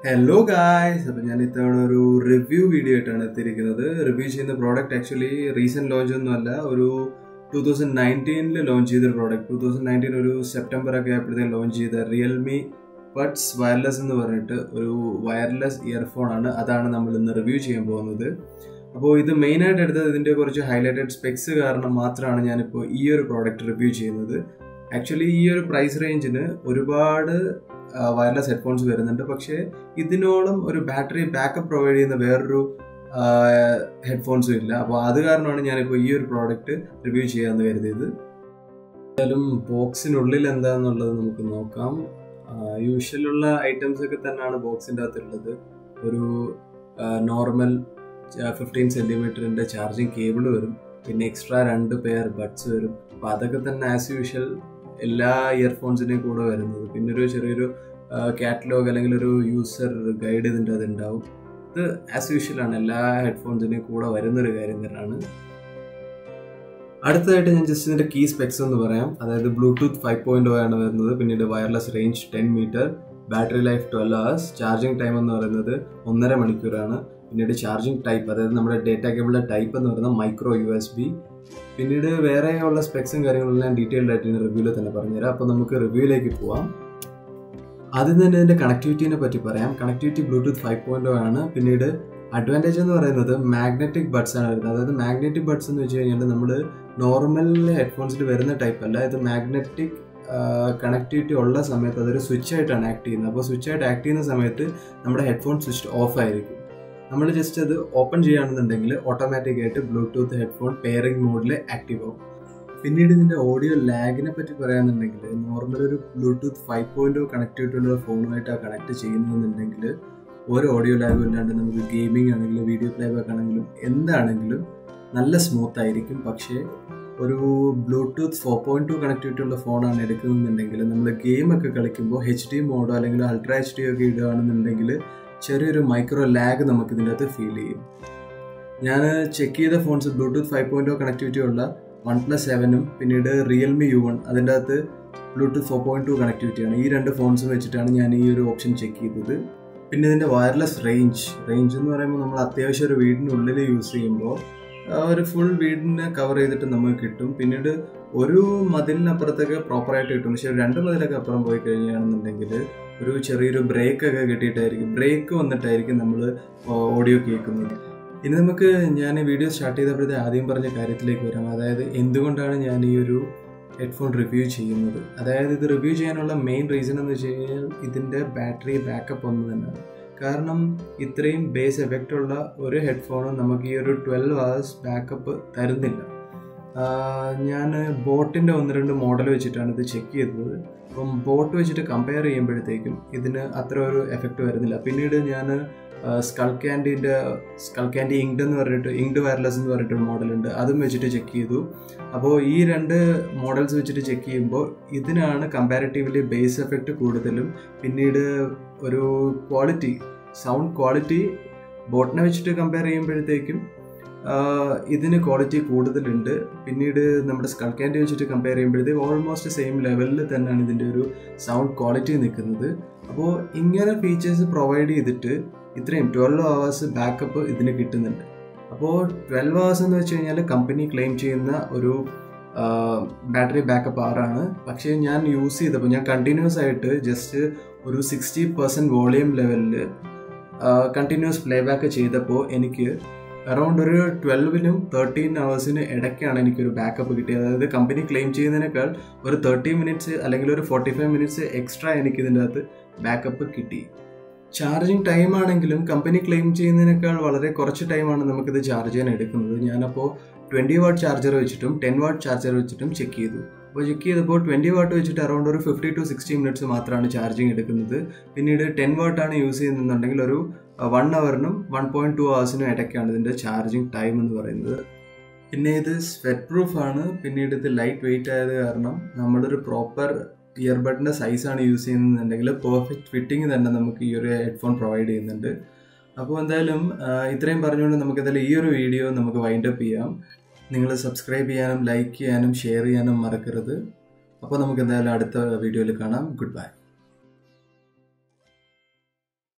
hello guys അപ്പം ഞാൻ ഇത്തവണ ഒരു റിവ്യൂ വീഡിയോ ആയിട്ടാണ് എത്തിയിരിക്കുന്നത് റിവ്യൂ ചെയ്യുന്ന പ്രോഡക്റ്റ് ആക്ച്വലി റീസെന്റ് ലോഞ്ച് ഒന്നുമല്ല ഒരു ടൂ തൗസൻഡ് നയൻറ്റീനിൽ ലോഞ്ച് ചെയ്തൊരു പ്രോഡക്റ്റ് ടൂ തൗസൻഡ് നയൻറ്റീൻ ഒരു സെപ്റ്റംബർ ഒക്കെ ആയപ്പോഴത്തേക്കും ലോഞ്ച് ചെയ്ത റിയൽമി ബഡ്സ് വയർലെസ് എന്ന് പറഞ്ഞിട്ട് ഒരു വയർലെസ് ഇയർഫോൺ ആണ് അതാണ് നമ്മൾ ഇന്ന് റിവ്യൂ ചെയ്യാൻ പോകുന്നത് അപ്പോൾ ഇത് മെയിനായിട്ട് എടുത്തത് ഇതിൻ്റെ കുറച്ച് ഹൈലൈറ്റഡ് സ്പെക്സ് കാരണം മാത്രമാണ് ഞാനിപ്പോൾ ഈ ഒരു പ്രോഡക്റ്റ് റിവ്യൂ ചെയ്യുന്നത് ആക്ച്വലി ഈ ഒരു പ്രൈസ് റേഞ്ചിന് ഒരുപാട് വയർലെസ് ഹെഡ്ഫോൺസ് വരുന്നുണ്ട് പക്ഷേ ഇതിനോളം ഒരു ബാറ്ററി ബാക്കപ്പ് പ്രൊവൈഡ് ചെയ്യുന്ന വേറൊരു ഹെഡ്ഫോൺസും ഇല്ല അപ്പോൾ അത് കാരണമാണ് ഞാനിപ്പോൾ ഈ ഒരു പ്രോഡക്റ്റ് റിവ്യൂ ചെയ്യാമെന്ന് കരുതിയത് എന്തായാലും ബോക്സിനുള്ളിൽ എന്താണെന്നുള്ളത് നമുക്ക് നോക്കാം യൂഷ്വലുള്ള ഐറ്റംസ് ഒക്കെ തന്നെയാണ് ബോക്സിൻ്റെ അകത്തുള്ളത് ഒരു നോർമൽ ഫിഫ്റ്റീൻ സെൻറ്റിമീറ്ററിൻ്റെ ചാർജിങ് കേബിൾ വരും പിന്നെ എക്സ്ട്രാ രണ്ട് പെയർ ബഡ്സ് വരും അപ്പോൾ അതൊക്കെ തന്നെ ആസ് യൂഷ്വൽ എല്ലാ ഇയർഫോൺസിൻ്റെയും കൂടെ വരുന്നത് പിന്നെ ഒരു ചെറിയൊരു കാറ്റലോഗ് അല്ലെങ്കിൽ ഒരു യൂസർ ഗൈഡ് ഇതിൻ്റെ അത് ഉണ്ടാവും ഇത് ആസ് യൂഷ്വൽ ആണ് എല്ലാ ഹെഡ്ഫോൺസിൻ്റെയും കൂടെ വരുന്നൊരു കാര്യം തന്നെയാണ് അടുത്തതായിട്ട് ഞാൻ ജസ്റ്റ് ഇതിൻ്റെ കീ സ്പെക്സ് എന്ന് പറയാം അതായത് ബ്ലൂടൂത്ത് ഫൈവ് പോയിന്റ് ആണ് വരുന്നത് പിന്നീട് wireless range ten metre battery life twelve hours charging time എന്ന് പറയുന്നത് ഒന്നര മണിക്കൂറാണ് പിന്നീട് ചാർജിങ് ടൈപ്പ് അതായത് നമ്മുടെ ഡേറ്റ കേബിളിൻ്റെ ടൈപ്പ് എന്ന് പറയുന്നത് മൈക്രോ യു എസ് ബി പിന്നീട് വേറെ ഉള്ള സ്പെക്സും കാര്യങ്ങളും ഞാൻ ഡീറ്റെയിൽഡ് ആയിട്ട് റിവ്യൂവിൽ തന്നെ പറഞ്ഞുതരാം അപ്പോൾ നമുക്ക് റിവ്യൂയിലേക്ക് പോവാം ആദ്യം തന്നെ ഇതിൻ്റെ കണക്ടിവിറ്റീനെ പറ്റി പറയാം കണക്ടിവിറ്റി ബ്ലൂടൂത്ത് ഫൈവ് പോയിന്റ് ആണ് പിന്നീട് അഡ്വാൻറ്റേജ് എന്ന് പറയുന്നത് മാഗ്നറ്റിക് ബഡ്സ് ആണ് വരുന്നത് അതായത് മാഗ്നറ്റിക് ബഡ്സ് എന്ന് വെച്ച് കഴിഞ്ഞാൽ നമ്മൾ നോർമൽ ഹെഡ്ഫോൺസിൽ വരുന്ന ടൈപ്പ് അല്ല ഇത് മാഗ്നറ്റിക് കണക്ടിവിറ്റി ഉള്ള സമയത്ത് അതൊരു സ്വിച്ച് ആയിട്ടാണ് ആക്ട് ചെയ്യുന്നത് അപ്പോൾ സ്വിച്ച് ആയിട്ട് ആക്ട് ചെയ്യുന്ന സമയത്ത് നമ്മുടെ ഹെഡ്ഫോൺ സ്വിച്ച് ഓഫ് ആയിരിക്കും നമ്മൾ ജസ്റ്റ് അത് ഓപ്പൺ ചെയ്യുകയാണെന്നുണ്ടെങ്കിൽ ഓട്ടോമാറ്റിക് ആയിട്ട് ബ്ലൂടൂത്ത് ഹെഡ്ഫോൺ പെയറിംഗ് മോഡിൽ ആക്റ്റീവ് ആവും പിന്നീട് ഇതിൻ്റെ ഓഡിയോ ലാഗിനെ പറ്റി പറയുകയാണെന്നുണ്ടെങ്കിൽ നോർമൽ ഒരു ബ്ലൂടൂത്ത് ഫൈവ് പോയിന്റ് കണക്ടിവിറ്റി ഉള്ള ഫോണുമായിട്ടാണ് കണക്ട് ചെയ്യുന്നതെന്നുണ്ടെങ്കിൽ ഒരു ഓഡിയോ ലാഗും ഇല്ലാണ്ട് നമുക്ക് ഗെയിമിംഗ് ആണെങ്കിലും വീഡിയോ പ്ലേ ബാക്ക് ആണെങ്കിലും എന്താണെങ്കിലും നല്ല സ്മൂത്ത് ആയിരിക്കും പക്ഷേ ഒരു Bluetooth four point two connectivity ഉള്ള ഫോണാണ് എടുക്കുന്നുണ്ടെങ്കിൽ നമ്മൾ ഗെയിമൊക്കെ കളിക്കുമ്പോൾ എച്ച് ഡി മോഡോ അല്ലെങ്കിൽ അൾട്രാ എച്ച് ഡി ഒക്കെ ഇടുകയാണെന്നുണ്ടെങ്കിൽ ചെറിയൊരു മൈക്രോ ലാഗ് നമുക്ക് ഇതിൻ്റെ അകത്ത് ഫീൽ ചെയ്യും ഞാൻ ചെക്ക് ചെയ്ത phones Bluetooth five point connectivity ഉള്ള വൺ പ്ലസ് സെവനും പിന്നീട് റിയൽമി യു വൺ അതിൻ്റെ അകത്ത് ബ്ലൂടൂത്ത് ഫോർ പോയിന്റ് ടു കണക്ടിവിറ്റിയാണ് ഈ രണ്ട് ഫോൺസും വെച്ചിട്ടാണ് ഞാൻ ഈ ഒരു ഓപ്ഷൻ ചെക്ക് ചെയ്തത് പിന്നെ ഇതിൻ്റെ വയർലെസ് റേഞ്ച് റേഞ്ച് എന്ന് പറയുമ്പോൾ നമ്മൾ അത്യാവശ്യം ഒരു വീടിനുള്ളിൽ യൂസ് ചെയ്യുമ്പോൾ ഒരു ഫുൾ വീടിനെ കവർ ചെയ്തിട്ട് നമുക്ക് കിട്ടും പിന്നീട് ഒരു മതിലിനപ്പുറത്തൊക്കെ പ്രോപ്പറായിട്ട് കിട്ടും പക്ഷെ രണ്ട് മതിലൊക്കെ അപ്പുറം പോയി കഴിഞ്ഞാണെന്നുണ്ടെങ്കിൽ ഒരു ചെറിയൊരു ബ്രേക്ക് ഒക്കെ കിട്ടിയിട്ടായിരിക്കും ബ്രേക്ക് വന്നിട്ടായിരിക്കും നമ്മൾ ഓഡിയോ കേൾക്കുന്നത് ഇനി നമുക്ക് ഞാൻ വീഡിയോ സ്റ്റാർട്ട് ചെയ്തപ്പോഴത്തെ ആദ്യം പറഞ്ഞ കാര്യത്തിലേക്ക് വരാം അതായത് എന്തുകൊണ്ടാണ് ഞാൻ ഈ ഒരു ഹെഡ്ഫോൺ റിവ്യൂ ചെയ്യുന്നത് അതായത് ഇത് റിവ്യൂ ചെയ്യാനുള്ള മെയിൻ റീസൺ എന്ന് വെച്ച് കഴിഞ്ഞാൽ ഇതിൻ്റെ ബാറ്ററി ബാക്കപ്പ് ഒന്ന് തന്നെയാണ് കാരണം ഇത്രയും ബേസ് എഫക്റ്റ് ഉള്ള ഒരു ഹെഡ്ഫോണും നമുക്ക് ഈ ഒരു ട്വൽവ് അവേഴ്സ് ബാക്കപ്പ് തരുന്നില്ല ഞാൻ ബോട്ടിൻ്റെ ഒന്ന് രണ്ട് മോഡൽ വെച്ചിട്ടാണ് ഇത് ചെക്ക് ചെയ്തത് അപ്പം ബോട്ട് വെച്ചിട്ട് കമ്പയർ ചെയ്യുമ്പോഴത്തേക്കും ഇതിന് അത്ര ഒരു എഫക്റ്റ് വരുന്നില്ല പിന്നീട് ഞാൻ സ്കൾ ക്യാൻഡിൻ്റെ സ്കൾ ക്യാൻഡി ഇങ്ഡ് എന്ന് പറഞ്ഞിട്ട് ഇങ്ഡ് വയർലെസ് എന്ന് പറഞ്ഞിട്ടൊരു മോഡലുണ്ട് അതും വെച്ചിട്ട് ചെക്ക് ചെയ്തു അപ്പോൾ ഈ രണ്ട് മോഡൽസ് വെച്ചിട്ട് ചെക്ക് ചെയ്യുമ്പോൾ ഇതിനാണ് കമ്പാരിറ്റീവ്ലി ബേസ് എഫക്റ്റ് കൂടുതലും പിന്നീട് ഒരു ക്വാളിറ്റി സൗണ്ട് ക്വാളിറ്റി ബോട്ടിനെ വെച്ചിട്ട് കമ്പയർ ചെയ്യുമ്പോഴത്തേക്കും ഇതിന് ക്വാളിറ്റി കൂടുതലുണ്ട് പിന്നീട് നമ്മുടെ സ്കൾ ക്യാൻഡി വെച്ചിട്ട് കമ്പയർ ചെയ്യുമ്പോഴത്തേക്ക് ഓൾമോസ്റ്റ് സെയിം ലെവലിൽ തന്നെയാണ് ഇതിൻ്റെ ഒരു സൗണ്ട് ക്വാളിറ്റി നിൽക്കുന്നത് അപ്പോൾ ഇങ്ങനെ ഫീച്ചേഴ്സ് പ്രൊവൈഡ് ചെയ്തിട്ട് ഇത്രയും ട്വൽവ് അവേഴ്സ് ബാക്കപ്പ് ഇതിന് കിട്ടുന്നുണ്ട് അപ്പോൾ ട്വൽവ് അവേഴ്സ് എന്ന് വെച്ച് കഴിഞ്ഞാൽ കമ്പനി ക്ലെയിം ചെയ്യുന്ന ഒരു ബാറ്ററി ബാക്കപ്പ് ആറാണ് പക്ഷേ ഞാൻ യൂസ് ചെയ്തപ്പോൾ ഞാൻ കണ്ടിന്യൂസ് ആയിട്ട് ജസ്റ്റ് ഒരു സിക്സ്റ്റി പെർസെൻറ്റ് വോളിയം ലെവലിൽ കണ്ടിന്യൂസ് പ്ലേ ബാക്ക് ചെയ്തപ്പോൾ എനിക്ക് അറൗണ്ട് ഒരു ട്വൽവിനും തേർട്ടീൻ അവേഴ്സിന് ഇടയ്ക്കാണ് എനിക്കൊരു ബാക്കപ്പ് കിട്ടിയത് അതായത് കമ്പനി ക്ലെയിം ചെയ്യുന്നതിനേക്കാൾ ഒരു തേർട്ടി മിനിറ്റ്സ് അല്ലെങ്കിൽ ഒരു ഫോർട്ടി ഫൈവ് മിനിറ്റ്സ് എക്സ്ട്രാ എനിക്ക് ഇതിൻ്റെ അകത്ത് ബാക്കപ്പ് കിട്ടി ചാർജിങ് ടൈം ആണെങ്കിലും കമ്പനി ക്ലെയിം ചെയ്യുന്നതിനേക്കാൾ വളരെ കുറച്ച് ടൈമാണ് നമുക്കിത് ചാർജ് ചെയ്യാൻ എടുക്കുന്നത് ഞാനപ്പോൾ ട്വൻറ്റി വാട്ട് ചാർജർ വെച്ചിട്ടും ടെൻ വാട്ട് ചാർജർ വെച്ചിട്ടും ചെക്ക് ചെയ്തു അപ്പോൾ ചെക്ക് ചെയ്തപ്പോൾ ട്വൻറ്റി വാട്ട് വെച്ചിട്ട് അറൗണ്ട് ഒരു ഫിഫ്റ്റി ടു സിക്സ്റ്റി മിനിറ്റ്സ് മാത്രമാണ് ചാർജിങ് എടുക്കുന്നത് പിന്നീട് ടെൻ വാട്ടാണ് യൂസ് ചെയ്യുന്നുണ്ടെങ്കിൽ ഒരു വൺ അവറിനും വൺ പോയിൻറ്റ് ടു അവേഴ്സിനും ഇടയ്ക്കാണ് ഇതിൻ്റെ ചാർജിങ് ടൈം എന്ന് പറയുന്നത് പിന്നെ ഇത് സ്വെറ്റ് പ്രൂഫ് ആണ് പിന്നീട് ഇത് ലൈറ്റ് വെയിറ്റ് ആയത് കാരണം നമ്മളൊരു പ്രോപ്പർ ഇയർബഡിൻ്റെ സൈസാണ് യൂസ് ചെയ്യുന്നുണ്ടെങ്കിൽ പെർഫെക്റ്റ് ഫിറ്റിംഗ് തന്നെ നമുക്ക് ഈ ഒരു ഹെഡ്ഫോൺ പ്രൊവൈഡ് ചെയ്യുന്നുണ്ട് അപ്പോൾ എന്തായാലും ഇത്രയും പറഞ്ഞുകൊണ്ട് നമുക്ക് എന്തായാലും ഈ ഒരു വീഡിയോ നമുക്ക് വൈൻഡ് അപ്പ് ചെയ്യാം നിങ്ങൾ സബ്സ്ക്രൈബ് ചെയ്യാനും ലൈക്ക് ചെയ്യാനും ഷെയർ ചെയ്യാനും മറക്കരുത് അപ്പോൾ നമുക്ക് എന്തായാലും അടുത്ത വീഡിയോയിൽ കാണാം ഗുഡ് ബൈ